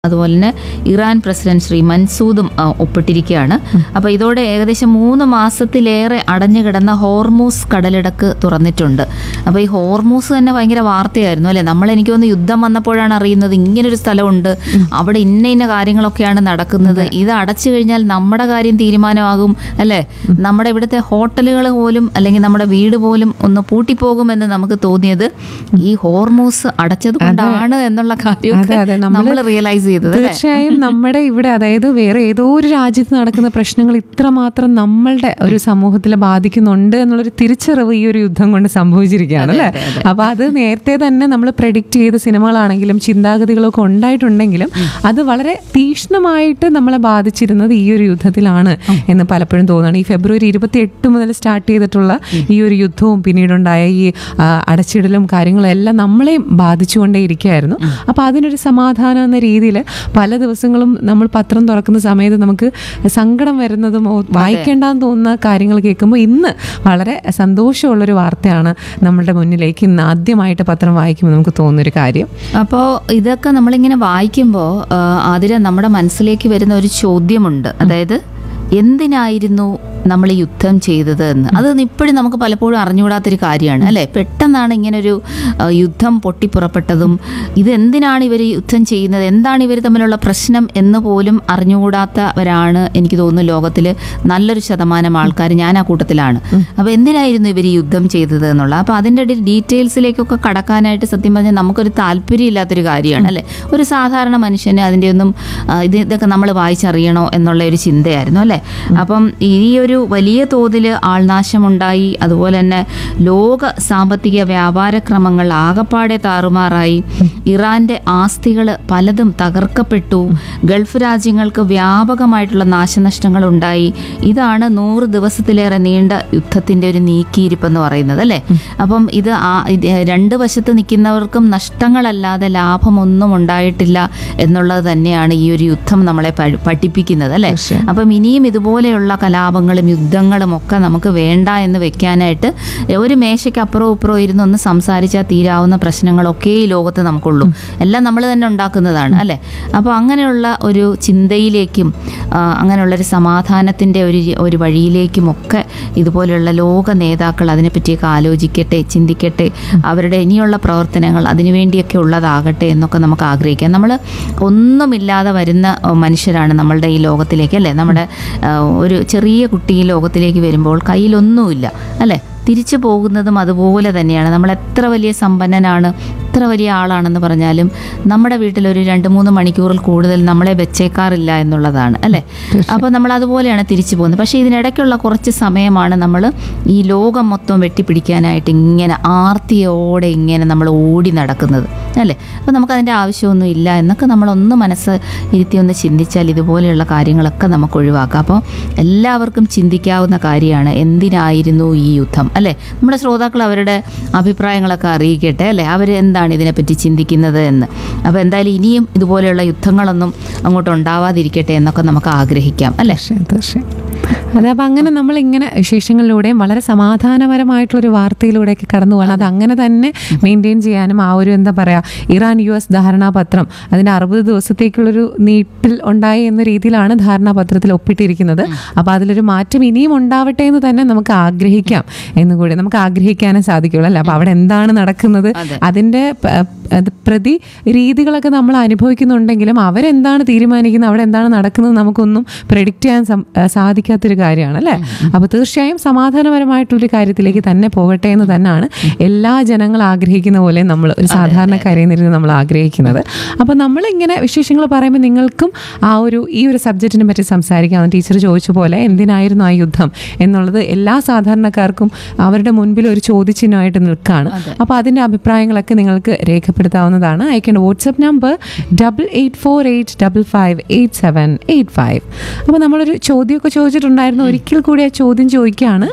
അതുപോലെ തന്നെ Iran president Shri മൻസൂദും ആ, ഒപ്പിട്ടിരിക്കുകയാണ് അപ്പോൾ ഇതോടെ ഏകദേശം മൂന്ന് മാസത്തിലേറെ അടഞ്ഞു കിടന്ന ഹോർമൂസ് കടലിടക്ക് തുറന്നിട്ടുണ്ട് അപ്പോൾ ഈ ഹോർമൂസ് തന്നെ ഭയങ്കര വാർത്തയായിരുന്നു അല്ലേ നമ്മൾ എനിക്ക് തോന്നുന്നു യുദ്ധം വന്നപ്പോഴാണ് അറിയുന്നത് ഇങ്ങനൊരു സ്ഥലമുണ്ട് അവിടെ ഇന്ന ഇന്ന കാര്യങ്ങളൊക്കെയാണ് നടക്കുന്നത് ഇത് അടച്ചു കഴിഞ്ഞാൽ നമ്മുടെ കാര്യം തീരുമാനമാകും അല്ലേ നമ്മുടെ ഇവിടുത്തെ ഹോട്ടലുകൾ പോലും അല്ലെങ്കിൽ നമ്മുടെ വീട് പോലും ഒന്ന് പൂട്ടിപ്പോകുമെന്ന് നമുക്ക് തോന്നിയത് ഈ ഹോർമൂസ് അടച്ചത് കൊണ്ടാണ് എന്നുള്ള കാര്യമൊക്കെ അതെ, അതെ. നമ്മള് നമ്മൾ റിയലൈസ് ചെയ്തത് അല്ലേ തീർച്ചയായും നമ്മുടെ ഇവിടെ അതായത് വേറെ ഏതോ ഒരു രാജ്യത്ത് നടക്കുന്ന പ്രശ്നങ്ങൾ ഇത്രമാത്രം നമ്മളുടെ ഒരു സമൂഹത്തിൽ ബാധിക്കുന്നുണ്ട് എന്നുള്ളൊരു തിരിച്ചറിവ് ഈ ഒരു യുദ്ധം കൊണ്ട് സംഭവിച്ചിരിക്കുകയാണ് അല്ലേ അപ്പൊ അത് നേരത്തെ തന്നെ നമ്മൾ പ്രഡിക്റ്റ് ചെയ്ത സിനിമകളാണെങ്കിലും ചിന്താഗതികളൊക്കെ ഉണ്ടായിട്ടുണ്ടെങ്കിലും അത് വളരെ തീക്ഷ്ണമായിട്ട് നമ്മളെ ബാധിച്ചിരുന്നത് ഈ ഒരു യുദ്ധത്തിലാണ് എന്ന് പലപ്പോഴും തോന്നുകയാണ് ഈ ഫെബ്രുവരി ഇരുപത്തി എട്ട് മുതൽ സ്റ്റാർട്ട് ചെയ്തിട്ടുള്ള ഈ ഒരു യുദ്ധവും പിന്നീടുണ്ടായ ഈ ആ, അടച്ചിടലും കാര്യങ്ങളും എല്ലാം നമ്മളെയും ബാധിച്ചുകൊണ്ടേയിരിക്കുകയായിരുന്നു അപ്പോൾ അതിനൊരു സമാധാനം എന്ന രീതിയിൽ പല ദിവസങ്ങളും നമ്മൾ പത്രം തുറക്കുന്ന സമയത്ത് നമുക്ക് സങ്കടം വരുന്നതും ഓ, വായിക്കേണ്ടെന്ന് തോന്നുന്ന കാര്യങ്ങൾ കേൾക്കുമ്പോൾ ഇന്ന് വളരെ സന്തോഷമുള്ളൊരു വാർത്തയാണ് നമ്മളുടെ മുന്നിലേക്ക് ഇന്ന് ആദ്യമായിട്ട് പത്രം വായിക്കുമ്പോൾ നമുക്ക് തോന്നുന്നൊരു കാര്യം അപ്പോൾ ഇതൊക്കെ നമ്മളിങ്ങനെ വായിക്കുമ്പോൾ അതിൽ നമ്മുടെ മനസ്സിലേക്ക് വരുന്ന ഒരു ചോദ്യമുണ്ട് അതായത് എന്തിനായിരുന്നു നമ്മൾ ഈ യുദ്ധം ചെയ്തത് എന്ന് അത് ഇപ്പോഴും നമുക്ക് പലപ്പോഴും അറിഞ്ഞുകൂടാത്തൊരു കാര്യമാണ് അല്ലേ പെട്ടെന്നാണ് ഇങ്ങനൊരു ആ, യുദ്ധം പൊട്ടിപ്പുറപ്പെട്ടതും ഇത് എന്തിനാണ് ഇവർ യുദ്ധം ചെയ്യുന്നത് എന്താണ് ഇവർ തമ്മിലുള്ള പ്രശ്നം എന്ന് പോലും അറിഞ്ഞുകൂടാത്തവരാണ് എനിക്ക് തോന്നുന്നു ലോകത്തിൽ നല്ലൊരു ശതമാനം ആൾക്കാർ ഞാൻ ആ കൂട്ടത്തിലാണ് അപ്പോൾ എന്തിനായിരുന്നു ഇവർ ഈ യുദ്ധം ചെയ്തത് എന്നുള്ള അപ്പോൾ അതിൻ്റെ ഇടയിൽ ഡീറ്റെയിൽസിലേക്കൊക്കെ കടക്കാനായിട്ട് സത്യം പറഞ്ഞാൽ നമുക്കൊരു താല്പര്യമില്ലാത്തൊരു കാര്യമാണ് അല്ലേ ഒരു സാധാരണ മനുഷ്യന് അതിൻ്റെ ഒന്നും ആ, ഇത് ഇതൊക്കെ നമ്മൾ വായിച്ചറിയണോ എന്നുള്ള ഒരു ചിന്തയായിരുന്നു അല്ലേ അപ്പം ഈ ഒരു വലിയ തോതിൽ ആൾനാശമുണ്ടായി അതുപോലെ തന്നെ ലോക സാമ്പത്തിക വ്യാപാര ക്രമങ്ങൾ ആകപ്പാടെ താറുമാറായി ഇറാന്റെ ആസ്തികൾ പലതും തകർക്കപ്പെട്ടു ഗൾഫ് രാജ്യങ്ങൾക്ക് വ്യാപകമായിട്ടുള്ള നാശനഷ്ടങ്ങൾ ഉണ്ടായി ഇതാണ് നൂറ് ദിവസത്തിലേറെ നീണ്ട യുദ്ധത്തിന്റെ ഒരു നീക്കിയിരിപ്പെന്ന് പറയുന്നത് അല്ലേ അപ്പം ഇത് ആ- ഇത് രണ്ട് വശത്ത് നിൽക്കുന്നവർക്കും നഷ്ടങ്ങളല്ലാതെ ലാഭമൊന്നും ഉണ്ടായിട്ടില്ല എന്നുള്ളത് തന്നെയാണ് ഈ ഒരു യുദ്ധം നമ്മളെ പഠി- പഠിപ്പിക്കുന്നത് അല്ലേ തീർച്ചയായും. അപ്പം ഇനിയും ഇതുപോലെയുള്ള കലാപങ്ങളും യുദ്ധങ്ങളും ഒക്കെ നമുക്ക് വേണ്ട എന്ന് വെക്കാനായിട്ട് ഒരു മേശയ്ക്ക് അപ്പുറവും ഇപ്പുറവും ഇരുന്ന് ഒന്ന് സംസാരിച്ചാൽ തീരാവുന്ന പ്രശ്നങ്ങളൊക്കെ ഈ ലോകത്ത് നമുക്കുള്ളൂ എല്ലാം നമ്മൾ തന്നെ ഉണ്ടാക്കുന്നതാണ് അല്ലേ അപ്പോൾ അങ്ങനെയുള്ള ഒരു ചിന്തയിലേക്കും ആ, അങ്ങനെയുള്ളൊരു സമാധാനത്തിൻ്റെ ഒരു ഒരു വഴിയിലേക്കും ഒക്കെ ഇതുപോലെയുള്ള ലോക നേതാക്കൾ അതിനെപ്പറ്റിയൊക്കെ ആലോചിക്കട്ടെ ചിന്തിക്കട്ടെ അവരുടെ ഇനിയുള്ള പ്രവർത്തനങ്ങൾ അതിനുവേണ്ടിയൊക്കെ ഉള്ളതാകട്ടെ എന്നൊക്കെ നമുക്ക് ആഗ്രഹിക്കാം നമ്മൾ ഒന്നുമില്ലാതെ വരുന്ന ആ, മനുഷ്യരാണ് നമ്മളുടെ ഈ ലോകത്തിലേക്ക് അല്ലേ നമ്മുടെ ആ, ഒരു ചെറിയ കുട്ടി ഈ ലോകത്തിലേക്ക് വരുമ്പോൾ കയ്യിലൊന്നുമില്ല അല്ലേ തിരിച്ചു പോകുന്നതും അതുപോലെ തന്നെയാണ് നമ്മൾ എത്ര വലിയ സമ്പന്നനാണ് എത്ര വലിയ ആളാണെന്ന് പറഞ്ഞാലും നമ്മുടെ വീട്ടിൽ ഒരു രണ്ട് മൂന്ന് മണിക്കൂറിൽ കൂടുതൽ നമ്മളെ വെച്ചേക്കാറില്ല എന്നുള്ളതാണ് അല്ലേ അപ്പോൾ നമ്മൾ അതുപോലെയാണ് തിരിച്ചു പോകുന്നത് പക്ഷേ ഇതിനിടയ്ക്കുള്ള കുറച്ച് സമയമാണ് നമ്മൾ ഈ ലോകം മൊത്തം വെട്ടിപ്പിടിക്കാനായിട്ട് ഇങ്ങനെ ആർത്തിയോടെ ഇങ്ങനെ നമ്മൾ ഓടി നടക്കുന്നത് അല്ലേ അപ്പോൾ നമുക്കതിൻ്റെ ആവശ്യമൊന്നും ഇല്ല എന്നൊക്കെ നമ്മളൊന്ന് മനസ്സ് ഇരുത്തി ഒന്ന് ചിന്തിച്ചാൽ ഇതുപോലെയുള്ള കാര്യങ്ങളൊക്കെ നമുക്ക് ഒഴിവാക്കാം അപ്പോൾ എല്ലാവർക്കും ചിന്തിക്കാവുന്ന കാര്യമാണ് എന്തിനായിരുന്നു ഈ യുദ്ധം അല്ലേ നമ്മുടെ ശ്രോതാക്കൾ അവരുടെ അഭിപ്രായങ്ങളൊക്കെ അറിയിക്കട്ടെ അല്ലേ അവർ എന്താണ് ഇതിനെപ്പറ്റി ചിന്തിക്കുന്നത് എന്ന് അപ്പോൾ എന്തായാലും ഇനിയും ഇതുപോലെയുള്ള യുദ്ധങ്ങളൊന്നും അങ്ങോട്ട് ഉണ്ടാവാതിരിക്കട്ടെ എന്നൊക്കെ നമുക്ക് ആഗ്രഹിക്കാം അല്ലേ തീർച്ചയായും തീർച്ചയായും അതെ അപ്പം അങ്ങനെ നമ്മൾ ഇങ്ങനെ വിശേഷങ്ങളിലൂടെയും വളരെ സമാധാനപരമായിട്ടുള്ളൊരു വാർത്തയിലൂടെയൊക്കെ കടന്നു പോകണം അത് അങ്ങനെ തന്നെ മെയിൻറ്റെയിൻ ചെയ്യാനും ആ ഒരു എന്താ പറയുക ഇറാൻ യു എസ് ധാരണാപത്രം അതിൻ്റെ അറുപത് ദിവസത്തേക്കുള്ളൊരു നീട്ടിൽ ഉണ്ടായി എന്ന രീതിയിലാണ് ധാരണാപത്രത്തിൽ ഒപ്പിട്ടിരിക്കുന്നത് അപ്പോൾ അതിലൊരു മാറ്റം ഇനിയും ഉണ്ടാവട്ടെ എന്ന് തന്നെ നമുക്ക് ആഗ്രഹിക്കാം എന്നുകൂടി നമുക്ക് ആഗ്രഹിക്കാനേ സാധിക്കുള്ളൂ അല്ലേ അപ്പോൾ അവിടെ എന്താണ് നടക്കുന്നത് അതെ. അതിൻ്റെ പ- അത് പ്രതി രീതികളൊക്കെ നമ്മൾ അനുഭവിക്കുന്നുണ്ടെങ്കിലും അവരെന്താണ് തീരുമാനിക്കുന്നത് അവിടെ എന്താണ് നടക്കുന്നത് നമുക്കൊന്നും പ്രഡിക്റ്റ് ചെയ്യാൻ സം- ആ, സാധിക്കാത്തൊരു കാര്യമാണ് അല്ലേ അപ്പോൾ തീർച്ചയായും സമാധാനപരമായിട്ടുള്ളൊരു കാര്യത്തിലേക്ക് തന്നെ പോകട്ടെ എന്ന് തന്നെയാണ് എല്ലാ ജനങ്ങളും ആഗ്രഹിക്കുന്ന പോലെ നമ്മൾ ഒരു സാധാരണക്കാരിൽ നിന്ന് നമ്മൾ ആഗ്രഹിക്കുന്നത് അപ്പോൾ നമ്മളിങ്ങനെ വിശേഷങ്ങൾ പറയുമ്പോൾ നിങ്ങൾക്കും ആ ഒരു ഈ ഒരു സബ്ജക്റ്റിനെ പറ്റി സംസാരിക്കാം ടീച്ചർ ചോദിച്ച പോലെ എന്തിനായിരുന്നു ആ യുദ്ധം എന്നുള്ളത് എല്ലാ സാധാരണക്കാർക്കും അവരുടെ മുൻപിൽ ഒരു ചോദ്യചിഹ്നമായിട്ട് നിൽക്കുകയാണ് അപ്പോൾ അതിൻ്റെ അഭിപ്രായങ്ങളൊക്കെ നിങ്ങൾക്ക് രേഖപ്പെടുത്താവുന്നതാണ് അയക്കേണ്ട WhatsApp number double eight four eight double five eight seven eight five അപ്പോൾ നമ്മളൊരു ചോദ്യമൊക്കെ ചോദിച്ചിട്ടുണ്ടായിരുന്നു ഒരിക്കൽ കൂടി ആ ചോദ്യം ചോദിക്കുകയാണ്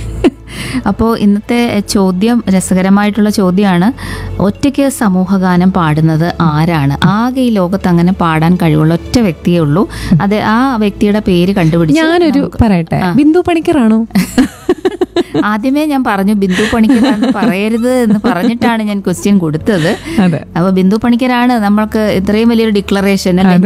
അപ്പോൾ ഇന്നത്തെ ചോദ്യം രസകരമായിട്ടുള്ള ചോദ്യമാണ് ഒറ്റയ്ക്ക് സമൂഹഗാനം പാടുന്നത് ആരാണ് ആകെ ഈ ലോകത്ത് അങ്ങനെ പാടാൻ കഴിവുള്ള ഒറ്റ വ്യക്തിയേ ഉള്ളൂ അത് ആ വ്യക്തിയുടെ പേര് കണ്ടുപിടിച്ച് ഞാനൊരു പറയട്ടെ ബിന്ദു പണിക്കറാണോ ആദ്യമേ ഞാൻ പറഞ്ഞു ബിന്ദു പണിക്കരാന്ന് പറയരുത് എന്ന് പറഞ്ഞിട്ടാണ് ഞാൻ ക്വസ്റ്റ്യൻ കൊടുത്തത് അതെ അപ്പൊ ബിന്ദു പണിക്കരാണ് നമ്മൾക്ക് ഇത്രയും വലിയൊരു ഡിക്ലറേഷൻ അല്ലെ